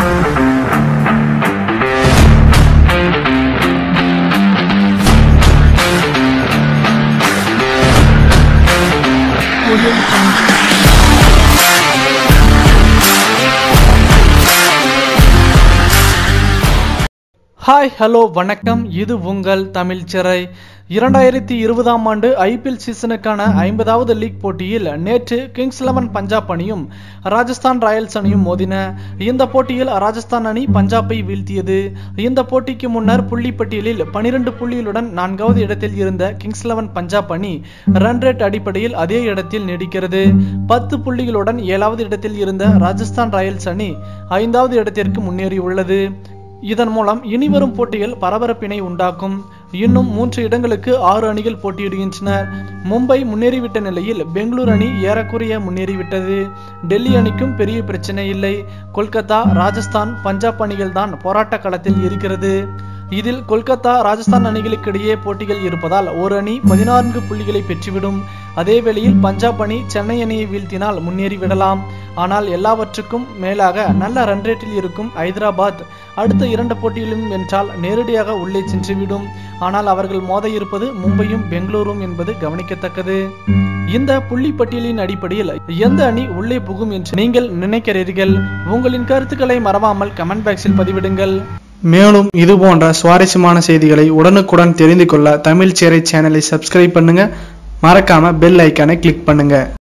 hi hello வணக்கம் இது உங்கள் தமிழ் சிறை இரண்டாயிரத்தி இருபதாம் ஆண்டு ஐபிஎல் சீசனுக்கான ஐம்பதாவது லீக் போட்டியில் நேற்று கிங்ஸ் லெவன் பஞ்சாப் அணியும் ராஜஸ்தான் ராயல்ஸ் அணியும் மோதின இந்த போட்டியில் ராஜஸ்தான் அணி பஞ்சாபை வீழ்த்தியது இந்த போட்டிக்கு முன்னர் புள்ளி பட்டியலில் பனிரெண்டு புள்ளிகளுடன் நான்காவது இடத்தில் இருந்த கிங்ஸ் லெவன் பஞ்சாப் அணி ரன் ரேட் அடிப்படையில் அதே இடத்தில் நீடிக்கிறது பத்து புள்ளிகளுடன் ஏழாவது இடத்தில் இருந்த ராஜஸ்தான் ராயல்ஸ் அணி ஐந்தாவது இடத்திற்கு முன்னேறியுள்ளது இதன் மூலம் இனிவரும் போட்டிகள் பரபரப்பினை உண்டாக்கும் இன்னும் மூன்று இடங்களுக்கு ஆறு அணிகள் போட்டியிடுகின்றனர் மும்பை முன்னேறிவிட்ட நிலையில் பெங்களூரு அணி ஏறக்குறைய முன்னேறிவிட்டது டெல்லி அணிக்கும் பெரிய பிரச்சனை இல்லை கொல்கத்தா ராஜஸ்தான் பஞ்சாப் அணிகள் தான் போராட்ட களத்தில் இருக்கிறது இதில் கொல்கத்தா ராஜஸ்தான் அணிகளுக்கு இடையே போட்டிகள் இருப்பதால் ஒரு அணி பதினான்கு புள்ளிகளை பெற்றுவிடும் அதே வேளையில் பஞ்சாப் அணி சென்னை அணியை வீழ்த்தினால் முன்னேறிவிடலாம் ஆனால் எல்லாவற்றுக்கும் மேலாக நல்ல ரன் ரேட்டில் இருக்கும் ஐதராபாத் அடுத்த இரண்டு போட்டியிலும் வென்றால் நேரடியாக உள்ளே சென்றுவிடும் ஆனால் அவர்கள் மோத இருப்பது மும்பையும் பெங்களூரும் என்பது கவனிக்கத்தக்கது இந்த புள்ளி பட்டியலின் அடிப்படையில் எந்த அணி உள்ளே புகும் என்று நீங்கள் நினைக்கிறீர்கள் உங்களின் கருத்துக்களை மறவாமல் கமெண்ட் பாக்ஸில் பதிவிடுங்கள் மேலும் இது போன்ற சுவாரஸ்யமான செய்திகளை உடனுக்குடன் தெரிந்து கொள்ள தமிழ் சேரை சேனலை சப்ஸ்கிரைப் பண்ணுங்க மறக்காம பெல் ஐக்கானை கிளிக் பண்ணுங்க